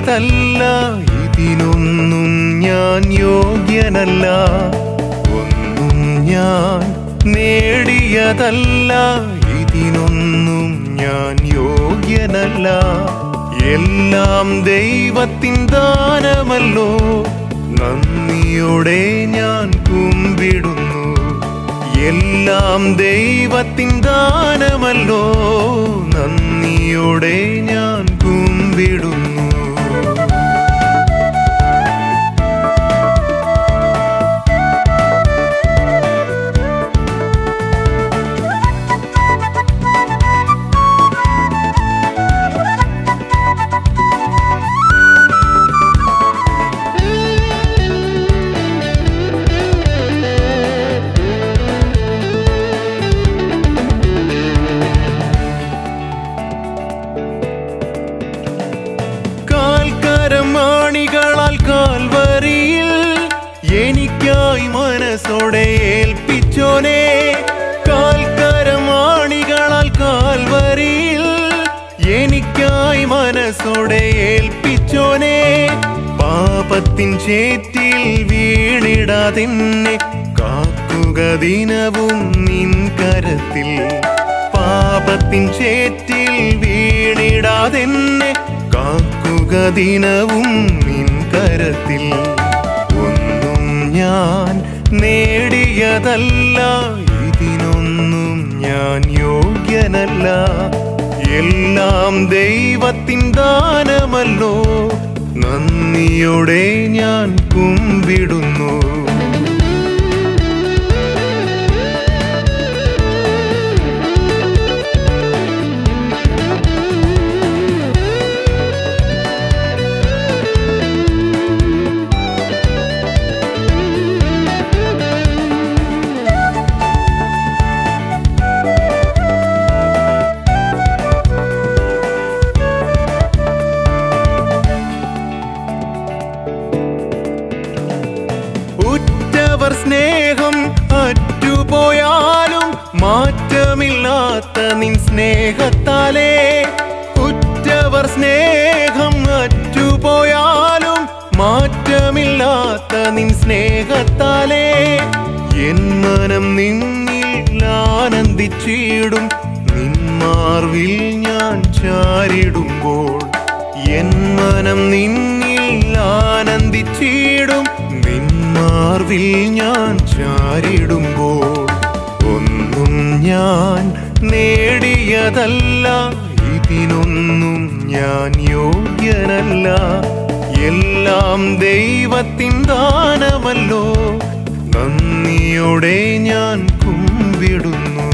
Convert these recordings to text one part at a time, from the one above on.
നേടിയതല്ല ഇതിനൊന്നും ഞാൻ യോഗ്യനല്ല ഒന്നും ഞാൻ നേടിയതല്ല ഇതിനൊന്നും ഞാൻ യോഗ്യനല്ല എല്ലാം ദൈവത്തിൻ ദാനമല്ലോ നന്ദിയോടെ ഞാൻ കുമ്പിടുന്നു എല്ലാം ദൈവത്തിൻ ദാനമല്ലോ നന്ദിയോടെ ഞാൻ കുമ്പിടുന്നു കാൽക്കരമാണികളാൽ കാൽവരിയിൽ എനിക്കായി മനസ്സോടെ ഏൽപ്പിച്ചോനെ കാൽക്കരമാണികളാൽ കാൽവരിയിൽ എനിക്കായി മനസ്സോടെ ഏൽപ്പിച്ചോനെ പാപത്തിൻ ചേറ്റിൽ വീണിടാതിന്നെ കാക്കുക ദിനവും നിൻ കരത്തിൽ പാപത്തിൻ ചേറ്റിൽ വീണിടാതെന്നെ കാക്കുക ദിനവും നിൻ കരത്തിൽ ഒന്നും ഞാൻ നേടിയതല്ല ഇതിനൊന്നും ഞാൻ യോഗ്യനല്ല എല്ലാം ദൈവത്തിൻ ദാനമല്ലോ നന്ദിയോടെ ഞാൻ കുമ്പിടുന്നു ഉറ്റവർ സ്നേഹം അറ്റുപോയാലും മാറ്റമില്ലാത്ത നിൻ സ്നേഹത്താലേ ഉറ്റവർ സ്നേഹം അറ്റുപോയാലും മാറ്റമില്ലാത്ത നിൻ സ്നേഹത്താലേ എൻ മനം നിന്നിൽ ആനന്ദിച്ചിടും നിൻ മാർവിൽ ഞാൻ ചാരിടുമ്പോൾ എൻ മനം നിന്നിൽ ആനന്ദിച്ചിടും നിൻ മാർവിൽ ഞാൻ ചാരിടുമ്പോൾ ഒന്നും ഞാൻ നേടിയതല്ല ഇതിനൊന്നും ഞാൻ യോഗ്യനല്ല എല്ലാം ദൈവത്തിൻ ദാനമല്ലോ നന്ദിയോടെ ഞാൻ കുമ്പിടുന്നു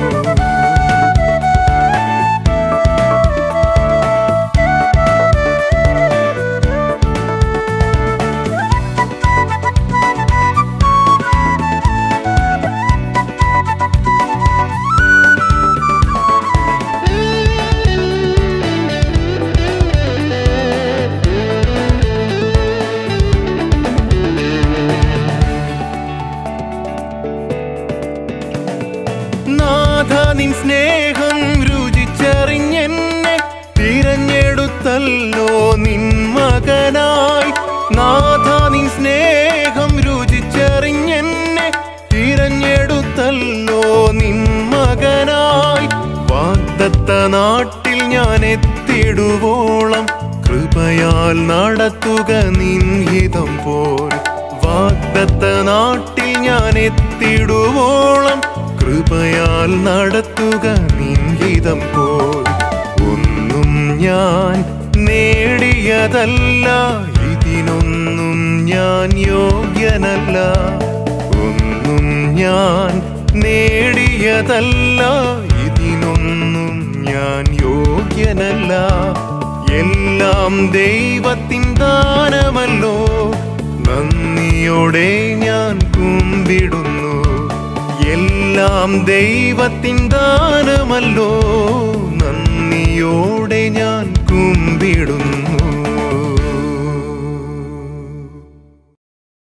നാഥ നിൻ സ്നേഹം രുചിച്ചറിഞ്ഞെന്നെ തിരഞ്ഞെടുത്തല്ലോ നിൻ മകനായി നാഥ നിൻ സ്നേഹം രുചിച്ചറിഞ്ഞെന്നെ തിരഞ്ഞെടുത്തല്ലോ നിൻ മകനായി വാഗ്ദത്ത നാട്ടിൽ ഞാൻ എത്തിടുവോളം കൃപയാൽ നടത്തുക നിൻ ഹിതം പോൽ വാഗ്ദത്ത നാട്ടിൽ ഞാൻ എത്തിടുവോളം കൃപയാൽ നടത്തുക നിൻ ഹിതം പോൽ ഒന്നും ഞാൻ നേടിയതല്ല ഇതിനൊന്നും ഞാൻ യോഗ്യനല്ല ഒന്നും ഞാൻ നേടിയതല്ല ഇതിനൊന്നും ഞാൻ യോഗ്യനല്ല എല്ലാം ദൈവത്തിൻ ദാനമല്ലോ നന്ദിയോടെ ഞാൻ കുമ്പിടുന്നു എല്ലാം ദൈവത്തിൻ ദാനമല്ലോ